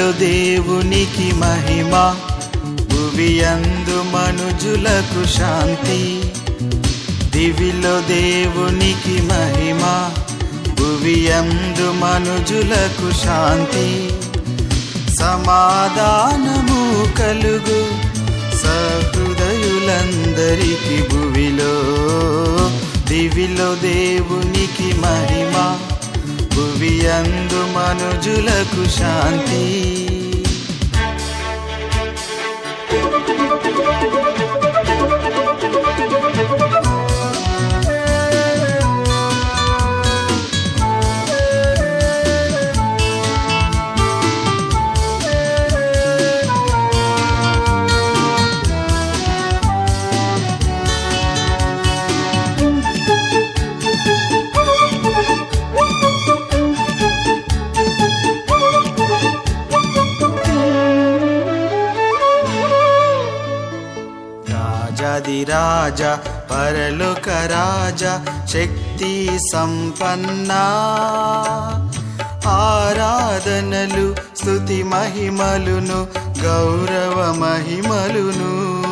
దివిలో దేవునికి మహిమ భువియందు మనుజులకు శాంతి దివిలో దేవునికి మహిమ భువియందు మనుజులకు శాంతి సమాధానము కలుగు సహృదయులందరికి భువిలో దివిలో దేవునికి మహిమ భువియందు మనుజులకు శాంతి రాజాది రాజా పరలోక రాజా శక్తి సంపన్న ఆరాధనలు స్తుతి మహిమలును గౌరవ మహిమలును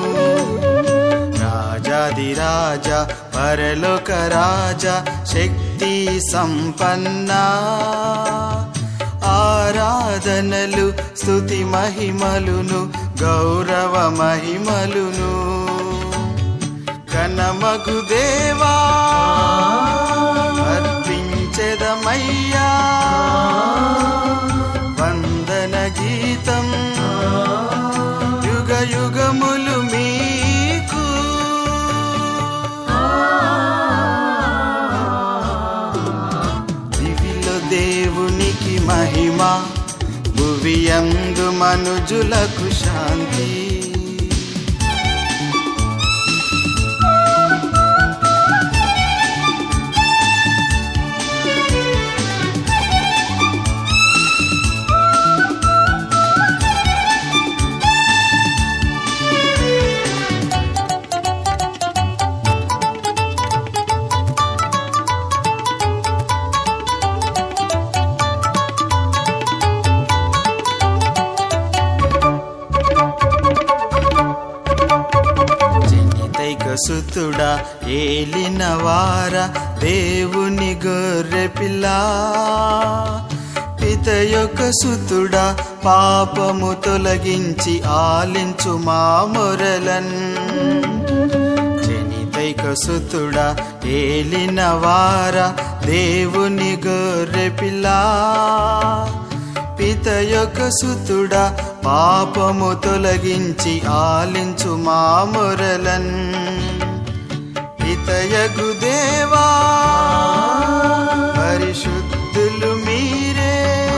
రాజాది రాజా పరలోక రాజా శక్తి సంపన్న ఆరాధనలు స్తుతి మహిమలును గౌరవ మహిమలును కనమగు దేవా అర్పించెదమయ్యా వందన గీతం యుగ యుగములు మీకు దివిలో దేవునికి మహిమ భువియందు మనుజులకు శాంతి జనితైక సుతుడా ఏలిన వార దేవుని గొర్రె పిల్ల పిత యొక్క సుతుడా పాపము తొలగించి ఆలించు మా మొరలన్ జనితైక సుతుడా ఏలిన వార దేవుని గొర్రె పిల్ల పిత యొక్క సుతుడా పాపము తొలగించి ఆలించు మా మొరలన్ పితయగు దేవా పరిశుద్ధులు మీరే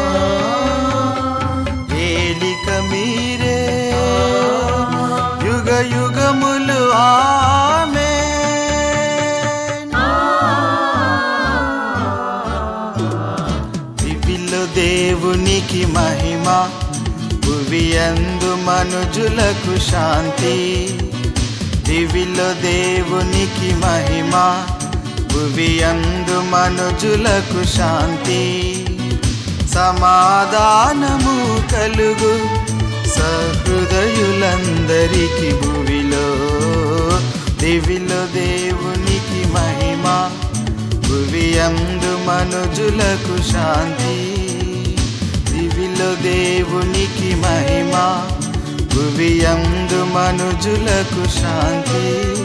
ఏలిక మీరే యుగ యుగములు ఆమె దివిలో దేవునికి మహిమ భువియందు మనుజులకు శాంతి దివిలో దేవునికి మహిమ భువియందు మనుజులకు శాంతి సమాధానము కలుగు సహృదయులందరికి భువిలో దివిలో దేవునికి మహిమ భువియందు మనుజులకు శాంతి దివిలో దేవునికి మహిమ భువియందు మనుజులకు శాంతి